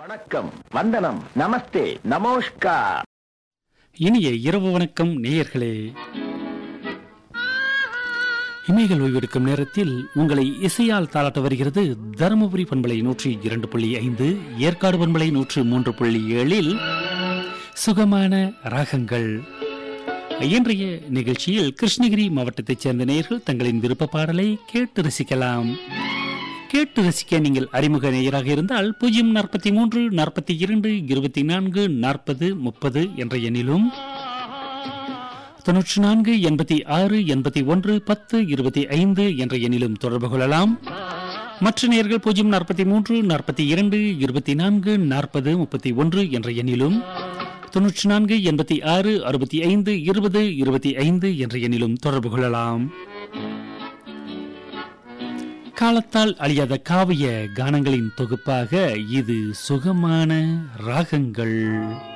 வணக்கம் வந்தனம் நமஸ்தே நமோஷ்கார் இனிய இரவு வணக்கம் நேயர்களே இமைகள் ஓய்வெடுக்கும் நேரத்தில் உங்களை இசையால் தாளாட்ட வருகிறது தருமபுரி பண்பலை நூற்றி இரண்டு புள்ளி ஐந்து ஏற்காடு பண்பலை நூற்று மூன்று புள்ளி ஏழில் சுகமான ராகங்கள் இன்றைய நிகழ்ச்சியில் கிருஷ்ணகிரி மாவட்டத்தைச் சேர்ந்த நேயர்கள் தங்களின் விருப்ப பாடலை கேட்டு ரசிக்கலாம் கேட்டு ரசிக்க நீங்கள் அறிமுக நேயராக இருந்தால் பூஜ்ஜியம் நாற்பத்தி மூன்று நாற்பத்தி இரண்டு இருபத்தி நான்கு நாற்பது முப்பது என்ற எண்ணிலும் தொன்னூற்றி நான்கு எண்பத்தி ஆறு எண்பத்தி ஒன்று பத்து இருபத்தி ஐந்து என்ற எண்ணிலும் தொடர்பு கொள்ளலாம் மற்ற நேயர்கள் பூஜ்ஜியம் நாற்பத்தி மூன்று நாற்பத்தி இரண்டு இருபத்தி நான்கு நாற்பது முப்பத்தி ஒன்று என்ற எண்ணிலும் தொன்னூற்றி நான்கு எண்பத்தி ஆறு அறுபத்தி ஐந்து இருபது இருபத்தி ஐந்து என்ற எண்ணிலும் தொடர்பு கொள்ளலாம் காலத்தால் அழியாத காவிய கானங்களின் தொகுப்பாக இது சுகமான ராகங்கள்